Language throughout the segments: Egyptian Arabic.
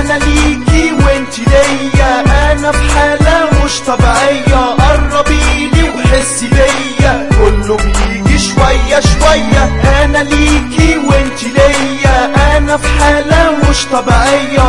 انا ليكي وانتي ليا انا في حالة مش طبيعية قربيلي وحسي بيا كله بيجي شوية شوية انا ليكي وانتي ليا انا في حالة مش طبيعية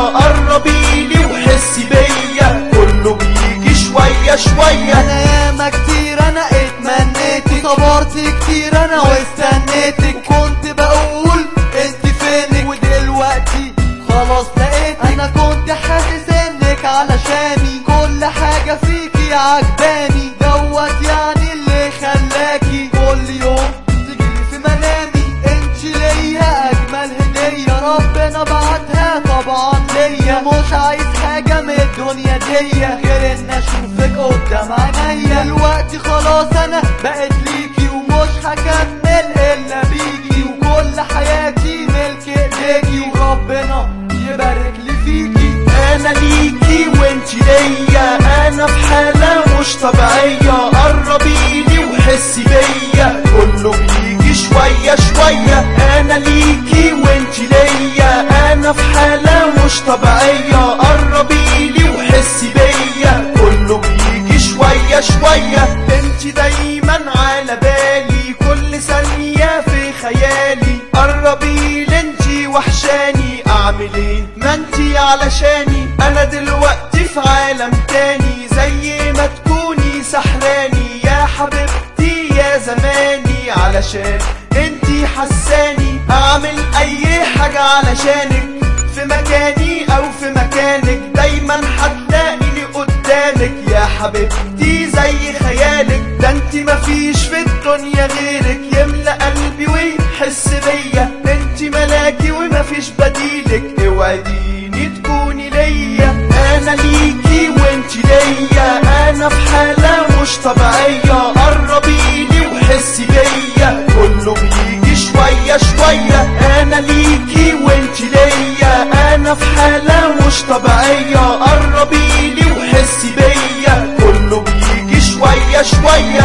قربيلي وحسي بيا كله بيجي شوية شوية انا ياما كتير انا اتمنيتك صبرت كتير انا واستنيتك كنت بقول انت فينك ودلوقتي خلاص لقيتك انا كنت حاسس انك علشاني كل حاجة فيكي عجباني دوت يعني اللي خلاكي كل يوم تجيلي في منامي انت ليا اجمل هدية ربنا بعتها طبعا ليا مش عايز حاجة من الدنيا دي غير ان اشوفك قدام عينيا دلوقتي خلاص انا بقيت ليكي ومش هكمل الا بيكي وكل حياتي ملك ايديكي وربنا يبارك لي فيكي انا ليكي وانتي ليا انا في حالة مش طبيعية قربيلي وحسي بيا كله بيجي شوية شوية انا ليكي وانتي ليا انا في حالة مش طبيعية قربيلي وحسي بيا كله بيجي شوية شوية انتي دايما على بالي كل ثانية في خيالي قربيلي انتي وحشاني اعمل ايه ما انتي علشاني انا دلوقتي في عالم تاني زي ما تكوني سحراني يا حبيبتي يا زماني علشان انتي حساني اعمل اي حاجة علشانك في مكاني او في مكانك دايما هتلاقيني قدامك يا حبيبتي زي خيالك ده انتي مفيش في الدنيا غيرك يملى قلبي ويحس بيا انتي ملاكي ومفيش بديلك اوعديني تكوني ليا انا ليكي وانتي ليا انا في حالة مش طبيعية قربيلي وحسي بيا كله بيجي شوية شوية انا ليكي وانتي ليا انا في حالة مش طبيعية قربيلي وحسي بيا كله بيجي شوية شوية